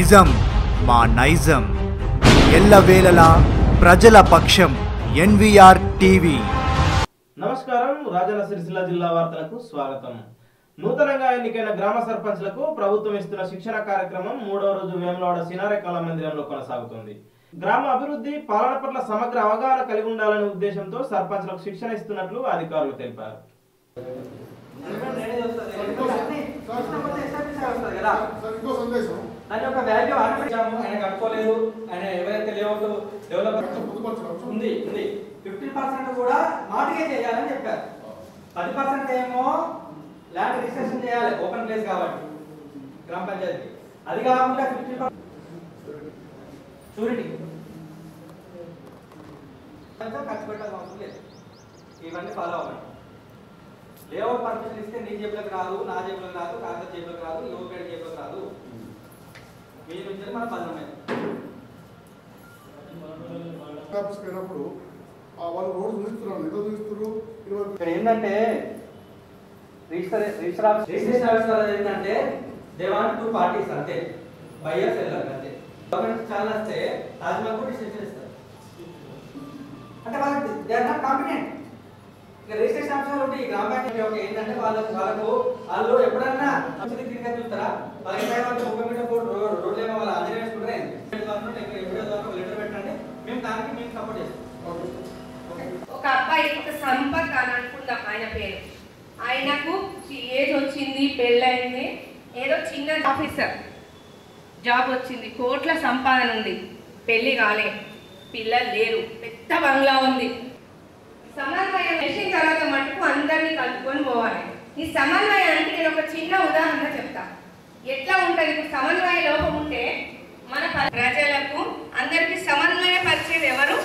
నిజం మా నైజం ఎల్లవేళలా ప్రజల పక్షం ఎన్విఆర్ టీవీ నమస్కారం రాజన్న సిరిసిల్ల జిల్లా వార్తలకు స్వాగతం నూతనంగా ఎన్నికైన గ్రామ సర్పంచ్లకు ప్రభుత్వం ఇస్తున్న శిక్షణ కార్యక్రమం మూడవ రోజు వేములవాడ సినారే కళా మందిరంలో కొనసాగుతుంది గ్రామ అభివృద్ధి పాలన పట్ల సమగ్ర అవగాహన కలిగి ఉండాలనే ఉద్దేశంతో సర్పంచ్లకు శిక్షణ ఇస్తున్నట్లు అధికారులు తెలిపారు అని ఒక వాల్యూ ఆటోమేటిక్ ఆయన కట్టుకోలేదు ఆయన ఎవరైతే లేఅవుట్ డెవలపర్ ఉంది ఉంది ఫిఫ్టీన్ పర్సెంట్ కూడా మాటిగే చేయాలని చెప్పారు పది పర్సెంట్ ఏమో ల్యాండ్ రిజిస్ట్రేషన్ చేయాలి ఓపెన్ ప్లేస్ కాబట్టి గ్రామ పంచాయతీ అది కాకుండా ఫిఫ్టీన్ షూరిటీ ఖర్చు పెట్టాల్సిన అవసరం లేదు ఇవన్నీ ఫాలో అవ్వండి లేఅవుట్ పర్మిషన్ ఇస్తే నీ జేబులకు రాదు నా జేబులకు రాదు కాంగ్రెస్ జేబులకు రాదు యువపేట జేబులకు రాదు మీ నుంచి మన బలమే ఆఫీస్కి వెళ్ళినప్పుడు ఆ వాళ్ళు రోడ్డు చూపిస్తున్నారు ఏదో చూపిస్తారు ఇరవై ఇక్కడ ఏంటంటే register register office registration office వాళ్ళది ఏంటంటే దే వాంట్ టూ పార్టీస్ అంతే బయ్యర్ సెల్లర్ అంతే గవర్నమెంట్ చాలా వస్తే తాజ్మహల్ కూడా రిజిస్ట్రేషన్ ఇస్తారు అంటే వాళ్ళకి దే ఆర్ నాట్ కాంపిటెంట్ ఇక రిజిస్ట్రేషన్ ఆఫీసర్ ఒకటి ఈ గ్రామ పంచాయతీ ఒక ఏంటంటే వాళ్ళకు వాళ్ళకు వాళ్ళు ఎప్పుడన్నా అభివృద్ధి తిరిగి చూస్తారా వాళ్ళకి పైన వాళ్ళకి ముప్పై మీటర్ ఫోర్ రోడ్లు ఏమో వాళ్ళు ఆంజనేయ వేసుకుంటారే ఎప్పుడో లెటర్ పెట్టండి మేము దానికి మేము సపోర్ట్ చేస్తాం ఓకే ఒక అబ్బాయి ఒక సంపత్ అని అనుకుందాం ఆయన పేరు ఆయనకు ఏజ్ వచ్చింది పెళ్ళయింది ఏదో చిన్న ఆఫీసర్ జాబ్ వచ్చింది కోట్ల సంపాదన ఉంది పెళ్లి కాలే పిల్లలు లేరు పెద్ద బంగ్లా ఉంది సమన్వయం చేసిన తర్వాత మటుకు అందరినీ కలుపుకొని పోవాలి ఈ సమన్వయానికి నేను ఒక చిన్న ఉదాహరణ చెప్తా ఎట్లా ఉంటుంది ఇప్పుడు సమన్వయ లోపం ఉంటే మన ప్ర- ప్రజలకు అందరికీ సమన్వయ పరిచేది ఎవరు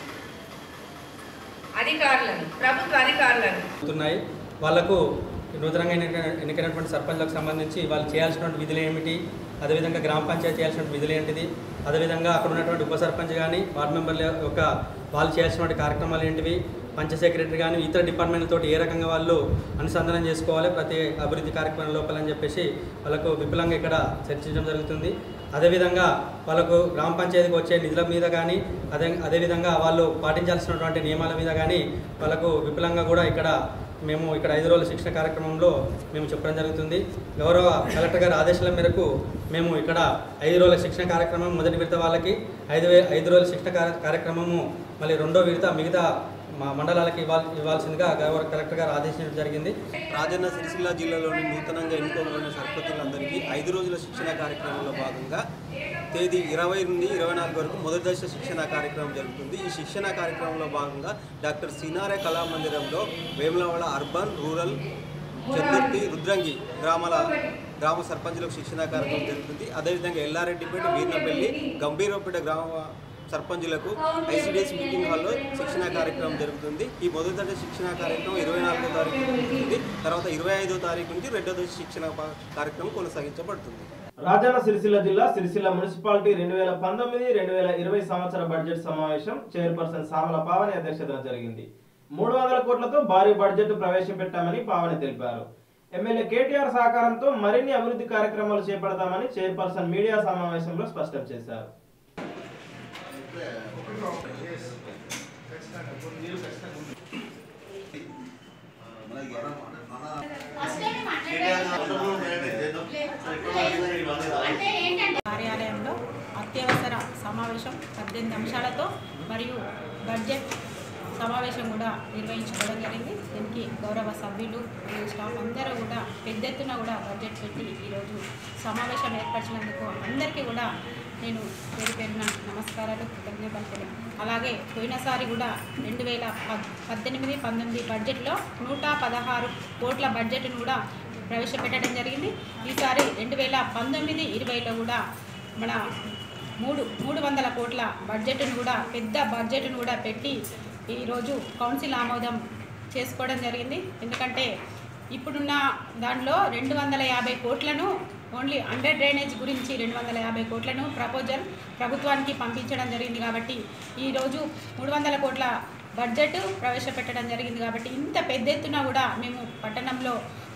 అధికారులను ప్రభుత్వ అధికారులను అవుతున్నాయి వాళ్ళకు నూతనంగా ఎన్నిక- ఎన్నికైనటువంటి సర్పంచ్లకు సంబంధించి వాళ్ళు చేయాల్సినటువంటి విధులు ఏమిటి అదేవిధంగా గ్రామ పంచాయతీ చేయాల్సిన విధులు ఏంటిది అదేవిధంగా అక్కడ ఉన్నటువంటి ఉప సర్పంచ్ కానీ వార్డు మెంబర్ల యొక్క వాళ్ళు చేయాల్సినటువంటి కార్యక్రమాలు ఏంటివి పంచ సెక్రటరీ కానీ ఇతర డిపార్ట్మెంట్లతో ఏ రకంగా వాళ్ళు అనుసంధానం చేసుకోవాలి ప్రతి అభివృద్ధి కార్యక్రమం లోపల అని చెప్పేసి వాళ్ళకు విపులంగా ఇక్కడ చర్చించడం జరుగుతుంది అదేవిధంగా వాళ్ళకు గ్రామ పంచాయతీకి వచ్చే నిధుల మీద కానీ అదే అదేవిధంగా వాళ్ళు పాటించాల్సినటువంటి నియమాల మీద కానీ వాళ్ళకు విపులంగా కూడా ఇక్కడ మేము ఇక్కడ ఐదు రోజుల శిక్షణ కార్యక్రమంలో మేము చెప్పడం జరుగుతుంది గౌరవ కలెక్టర్ గారి ఆదేశాల మేరకు మేము ఇక్కడ ఐదు రోజుల శిక్షణ కార్యక్రమం మొదటి విడత వాళ్ళకి ఐదు వే ఐదు రోజుల శిక్షణ కార్య- కార్యక్రమము మళ్ళీ రెండో విడత మిగతా మా మండలాలకు ఇవ్వాలి ఇవ్వాల్సిందిగా గౌరవ కలెక్టర్ గారు ఆదేశించడం జరిగింది రాజన్న సిరిసిల్ల జిల్లాలోని నూతనంగా ఎన్నుకోబడిన సర్పంచులందరికీ ఐదు రోజుల శిక్షణ కార్యక్రమంలో భాగంగా తేదీ ఇరవై నుండి ఇరవై నాలుగు వరకు మొదటి దశ శిక్షణ కార్యక్రమం జరుగుతుంది ఈ శిక్షణ కార్యక్రమంలో భాగంగా డాక్టర్ సినారే కళామందిరంలో వేములవాడ అర్బన్ రూరల్ చతుర్థి రుద్రంగి గ్రామాల గ్రామ సర్పంచులకు శిక్షణ కార్యక్రమం జరుగుతుంది అదేవిధంగా ఎల్లారెడ్డిపేట వీర్నపల్లి గంభీరపేట గ్రామ సర్పంచులకు ఐసీడీఎస్ మీటింగ్ హాల్లో శిక్షణ కార్యక్రమం జరుగుతుంది ఈ మొదటి దశ శిక్షణ కార్యక్రమం ఇరవై నాలుగో తారీఖు జరుగుతుంది తర్వాత ఇరవై ఐదో తారీఖు నుంచి రెండో దశ శిక్షణ ప- కార్యక్రమం కొనసాగించబడుతుంది రాజన్న సిరిసిల్ల జిల్లా సిరిసిల్ల మున్సిపాలిటీ రెండు వేల పంతొమ్మిది రెండు వేల ఇరవై సంవత్సర బడ్జెట్ సమావేశం చైర్పర్సన్ సామల పావని అధ్యక్షతన జరిగింది మూడు వందల కోట్లతో భారీ బడ్జెట్ ప్రవేశపెట్టామని పావని తెలిపారు ఎమ్మెల్యే కేటీఆర్ సహకారంతో మరిన్ని అభివృద్ధి కార్యక్రమాలు చేపడతామని చైర్పర్సన్ మీడియా సమావేశంలో స్పష్టం చేశారు కార్యాలయంలో అత్యవసర సమావేశం పద్దెనిమిది అంశాలతో మరియు బడ్జెట్ సమావేశం కూడా నిర్వహించుకోవడం జరిగింది దీనికి గౌరవ సభ్యులు మరియు స్టాఫ్ అందరూ కూడా పెద్ద ఎత్తున కూడా బడ్జెట్ పెట్టి ఈరోజు సమావేశం ఏర్పరిచినందుకు అందరికీ కూడా నేను పేరు పేరున నమస్కారాలు కృతజ్ఞతలు తెలియ అలాగే పోయినసారి కూడా రెండు వేల పద్ పద్దెనిమిది పంతొమ్మిది బడ్జెట్లో నూట పదహారు కోట్ల బడ్జెట్ను కూడా ప్రవేశపెట్టడం జరిగింది ఈసారి రెండు వేల పంతొమ్మిది ఇరవైలో కూడా మన మూడు మూడు వందల కోట్ల బడ్జెట్ను కూడా పెద్ద బడ్జెట్ను కూడా పెట్టి ఈరోజు కౌన్సిల్ ఆమోదం చేసుకోవడం జరిగింది ఎందుకంటే ఇప్పుడున్న దాంట్లో రెండు వందల యాభై కోట్లను ఓన్లీ అండర్ డ్రైనేజ్ గురించి రెండు వందల యాభై కోట్లను ప్రపోజల్ ప్రభుత్వానికి పంపించడం జరిగింది కాబట్టి ఈరోజు మూడు వందల కోట్ల బడ్జెట్ ప్రవేశపెట్టడం జరిగింది కాబట్టి ఇంత పెద్ద ఎత్తున కూడా మేము పట్టణంలో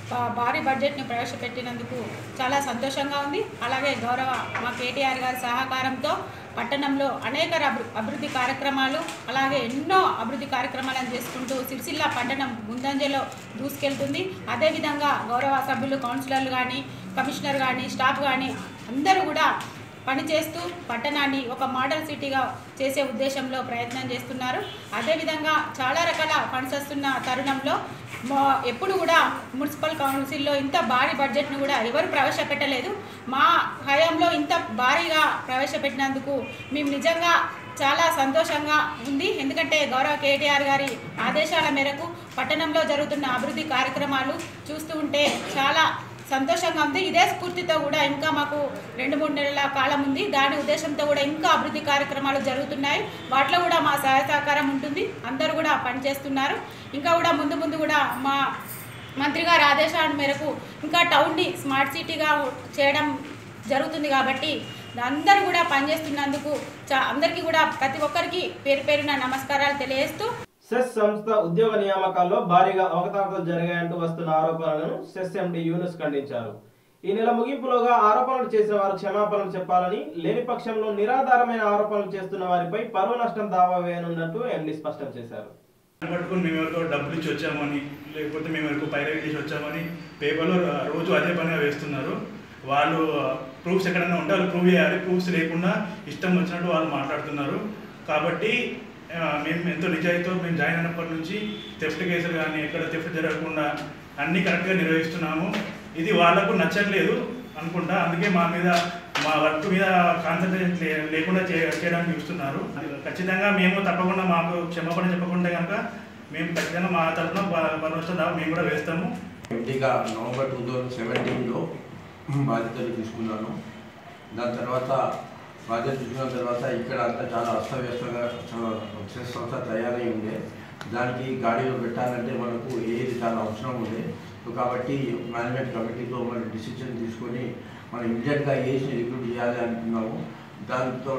బా- భారీ బడ్జెట్ని ప్రవేశపెట్టినందుకు చాలా సంతోషంగా ఉంది అలాగే గౌరవ మా కేటీఆర్ గారి సహకారంతో పట్టణంలో అనేక అభి- అభివృద్ధి కార్యక్రమాలు అలాగే ఎన్నో అభివృద్ధి కార్యక్రమాలను చేసుకుంటూ సిరిసిల్ల పట్టణం ముందంజలో దూసుకెళ్తుంది అదేవిధంగా గౌరవ సభ్యులు కౌన్సిలర్లు కానీ కమిషనర్ కానీ స్టాఫ్ కానీ అందరూ కూడా పనిచేస్తూ పట్టణాన్ని ఒక మోడల్ సిటీగా చేసే ఉద్దేశంలో ప్రయత్నం చేస్తున్నారు అదేవిధంగా చాలా రకాల ఫండ్స్ వస్తున్న తరుణంలో మా- ఎప్పుడు కూడా మున్సిపల్ కౌన్సిల్లో ఇంత భారీ బడ్జెట్ను కూడా ఎవరు ప్రవేశపెట్టలేదు మా హయాంలో ఇంత భారీగా ప్రవేశపెట్టినందుకు మేము నిజంగా చాలా సంతోషంగా ఉంది ఎందుకంటే గౌరవ కేటీఆర్ గారి ఆదేశాల మేరకు పట్టణంలో జరుగుతున్న అభివృద్ధి కార్యక్రమాలు చూస్తూ ఉంటే చాలా సంతోషంగా ఉంది ఇదే స్ఫూర్తితో కూడా ఇంకా మాకు రెండు మూడు నెలల కాలం ఉంది దాని ఉద్దేశంతో కూడా ఇంకా అభివృద్ధి కార్యక్రమాలు జరుగుతున్నాయి వాటిలో కూడా మా సహాయ సహకారం ఉంటుంది అందరూ కూడా పనిచేస్తున్నారు ఇంకా కూడా ముందు ముందు కూడా మా మంత్రి గారి ఆదేశాల మేరకు ఇంకా టౌన్ని స్మార్ట్ సిటీగా చేయడం జరుగుతుంది కాబట్టి అందరూ కూడా పనిచేస్తున్నందుకు చా- అందరికీ కూడా ప్రతి ఒక్కరికి పేరు పేరున నమస్కారాలు తెలియజేస్తూ సెస్ సంస్థ ఉద్యోగ నియామకాల్లో భారీగా అవకతవకలు జరిగాయంటూ వస్తున్న ఆరోపణలను సెస్ ఎండి యూనుస్ ఖండించారు ఈ నెల ముగింపులోగా ఆరోపణలు చేసిన వారు క్షమాపణలు చెప్పాలని లేని పక్షంలో నిరాధారమైన ఆరోపణలు చేస్తున్న వారిపై పరువు నష్టం దావా వేయనున్నట్టు ఎండి స్పష్టం చేశారు పట్టుకుని మేము ఎవరికో డబ్బులు ఇచ్చి వచ్చామని లేకపోతే మేము ఎవరికో పైరవీ చేసి వచ్చామని పేపర్లో రోజు అదే పనిగా వేస్తున్నారు వాళ్ళు ప్రూఫ్స్ ఎక్కడైనా ఉంటే వాళ్ళు ప్రూవ్ చేయాలి ప్రూఫ్స్ లేకుండా ఇష్టం వచ్చినట్టు వాళ్ళు మాట్లాడుతున్నారు కాబట్టి ఆ, మేము ఎంతో నిజాయితీతో మేము జాయిన్ అయినప్పటి నుంచి థెఫ్ట్ కేసులు కానీ ఎక్కడ థెఫ్ట్ జరగకుండా అన్నీ కరెక్ట్గా నిర్వహిస్తున్నాము ఇది వాళ్ళకు నచ్చట్లేదు అనుకుంటా అందుకే మా మీద మా వర్క్ మీద కాన్సన్ట్రేషన్ లే- లేకుండా చే- చేయడానికి చూస్తున్నారు ఖచ్చితంగా మేము తప్పకుండా మాకు క్షమాపణ చెప్పకుండా కనుక మేము ఖచ్చితంగా మా తరఫున భరోసా దావా మేము కూడా వేస్తాము ఎంపీగా నవంబర్ టూ థౌజండ్ సెవెంటీన్లో బాధ్యతలు తీసుకున్నాను దాని తర్వాత బాధ్యత తీసుకున్న తర్వాత ఇక్కడ అంతా చాలా అస్తవ్యస్తంగా చాలా సక్సెస్ సంస్థ తయారై ఉండే దానికి గాడిలో పెట్టాలంటే మనకు ఏది చాలా అవసరం ఉండే సో కాబట్టి మేనేజ్మెంట్ కమిటీతో మనం డిసిషన్ తీసుకొని మనం ఇమీడియట్గా ఏసీని రిక్రూట్ చేయాలి అనుకున్నాము దాంతో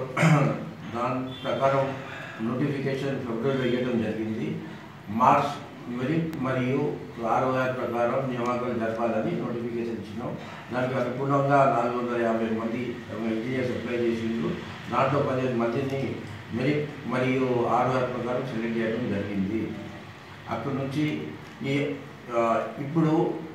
దాని ప్రకారం నోటిఫికేషన్ ఫిబ్రవరిలో ఇవ్వడం జరిగింది మార్చ్ మెరిట్ మరియు ఆరో గారి ప్రకారం నియామకాలు జరపాలని నోటిఫికేషన్ ఇచ్చినాం దానికి అనుగుణంగా నాలుగు వందల యాభై మంది ఇంజనీర్స్ అప్లై చేసిండ్రు దాంట్లో పదిహేను మందిని మెరిట్ మరియు ఆరో గారి ప్రకారం సెలెక్ట్ చేయడం జరిగింది అక్కడి నుంచి ఈ ఆ, ఇప్పుడు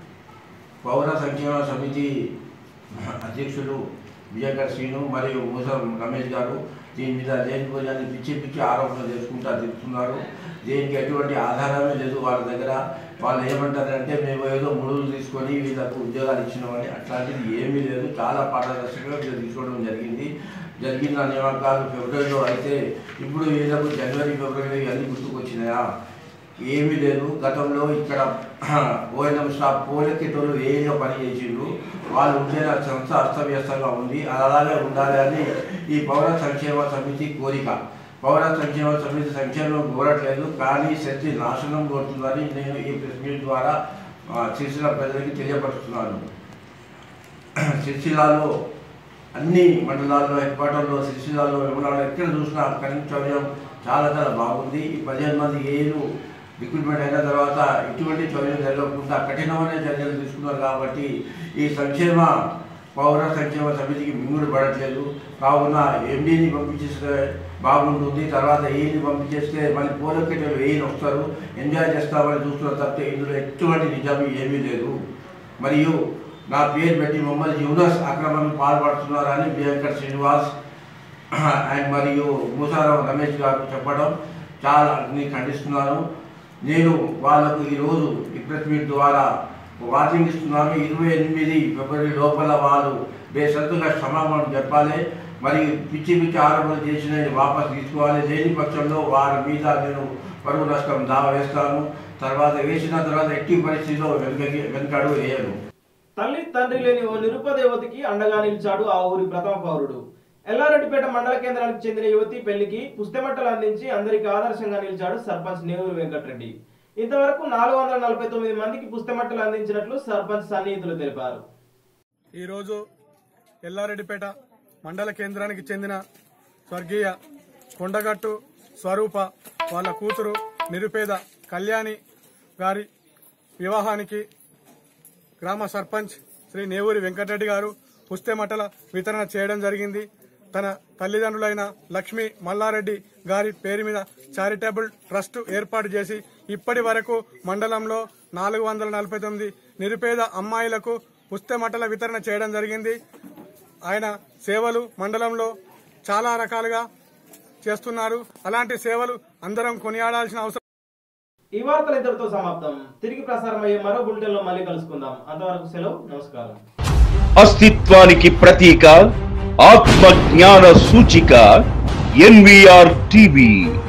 పౌర సంక్షేమ సమితి అధ్యక్షులు విజయకర్ శ్రీను మరియు మూసం రమేష్ గారు దీని మీద లేనిపోయాన్ని పిచ్చి పిచ్చి ఆరోపణలు చేసుకుంటా తిరుగుతున్నారు దీనికి ఎటువంటి ఆధారమే లేదు వాళ్ళ దగ్గర వాళ్ళు ఏమంటారంటే మేము ఏదో ముడులు తీసుకొని వీళ్ళకు ఉద్యోగాలు ఇచ్చినామని అట్లాంటిది ఏమీ లేదు చాలా పారదర్శకంగా వీళ్ళు తీసుకోవడం జరిగింది జరిగిన నియామకాలు ఫిబ్రవరిలో అయితే ఇప్పుడు వీళ్ళకు జనవరి ఫిబ్రవరి అన్ని గుర్తుకొచ్చినాయా ఏమీ లేదు గతంలో ఇక్కడ ఓఎన్ఎం స్టాఫ్ పోలెక్కిటోళ్ళు ఏదో పని చేసిండ్రు వాళ్ళు ఉంటే నా సంస్థ అస్తవ్యస్తంగా ఉంది అది అలాగే ఉండాలి అని ఈ పౌర సంక్షేమ సమితి కోరిక పౌర సంక్షేమ సమితి సంక్షేమం కోరట్లేదు కానీ శక్తి నాశనం కోరుతుందని నేను ఈ ప్రెస్ మీట్ ద్వారా ఆ, సిరిసిల్ల ప్రజలకి తెలియపరుస్తున్నాను సిరిసిల్లాలో అన్ని మండలాల్లో హెడ్ క్వార్టర్లో సిరిసిల్లాలో విమలాలో ఎక్కడ చూసినా కరెంట్ చౌర్యం చాలా చాలా బాగుంది ఈ పదిహేను మంది ఏళ్ళు రిక్రూట్మెంట్ అయిన తర్వాత ఇటువంటి చౌర్యం జరగకుండా కఠినమైన చర్యలు తీసుకున్నారు కాబట్టి ఈ సంక్షేమ పౌర సంక్షేమ సమితికి మింగుడు పడట్లేదు కావున ఎండీని పంపించేస్తే బాగుంటుంది తర్వాత ఏని పంపించేస్తే మళ్ళీ పోలకెట్లు వేయని వస్తారు ఎంజాయ్ చేస్తామని చూస్తున్న తప్పితే ఇందులో ఎటువంటి నిజం ఏమీ లేదు మరియు నా పేరు పెట్టి మమ్మల్ని యునస్ అక్రమానికి పాల్పడుతున్నారని బియంకర్ శ్రీనివాస్ అండ్ మరియు మూసారావు రమేష్ గారు చెప్పడం చాలా నేను ఖండిస్తున్నాను నేను వాళ్ళకు ఈరోజు ఈ ప్రెస్ మీట్ ద్వారా వార్నింగ్ ఇస్తున్నాను ఇరవై ఎనిమిది ఫిబ్రవరి లోపల వాళ్ళు బేసత్తుగా క్షమాపణ చెప్పాలి మరి పిచ్చి పిచ్చి ఆరోపణలు చేసిన వాపస్ తీసుకోవాలి లేని పక్షంలో వారి మీద నేను పరువు నష్టం దావా వేస్తాను తర్వాత వేసిన తర్వాత ఎట్టి పరిస్థితిలో వెనుకకి వెనుకడు వేయను తల్లి తండ్రి లేని ఓ నిరుపేద యువతికి అండగా నిలిచాడు ఆ ఊరి ప్రథమ పౌరుడు ఎల్లారెడ్డిపేట మండల కేంద్రానికి చెందిన యువతి పెళ్లికి పుస్తెమట్టలు అందించి అందరికి ఆదర్శంగా నిలిచాడు సర్పంచ్ నేవూరు వెంకటరెడ్డి ఇంతవరకు నాలుగు వందల నలభై తొమ్మిది మందికి పుస్తెమట్టలు అందించినట్లు సర్పంచ్ సన్నిహితులు తెలిపారు ఈరోజు ఎల్లారెడ్డిపేట మండల కేంద్రానికి చెందిన స్వర్గీయ కొండగట్టు స్వరూప వాళ్ళ కూతురు నిరుపేద కళ్యాణి గారి వివాహానికి గ్రామ సర్పంచ్ శ్రీ నేవూరి వెంకటరెడ్డి గారు పుస్తెమటల వితరణ చేయడం జరిగింది తన తల్లిదండ్రులైన లక్ష్మీ మల్లారెడ్డి గారి పేరు మీద చారిటబుల్ ట్రస్ట్ ఏర్పాటు చేసి ఇప్పటి వరకు మండలంలో నాలుగు వందల నలభై తొమ్మిది నిరుపేద అమ్మాయిలకు పుస్తెమటల వితరణ చేయడం జరిగింది ఆయన సేవలు మండలంలో చాలా రకాలుగా చేస్తున్నారు అలాంటి సేవలు అందరం కొనియాడాల్సిన అవసరం ఈ వార్తలు ఇద్దరితో సమాప్తం తిరిగి ప్రసారం అయ్యే మరో బులెటిన్ లో మళ్ళీ కలుసుకుందాం అంతవరకు సెలవు నమస్కారం అస్తిత్వానికి ప్రతీక ఆత్మ జ్ఞాన సూచిక ఎన్విఆర్ టీవీ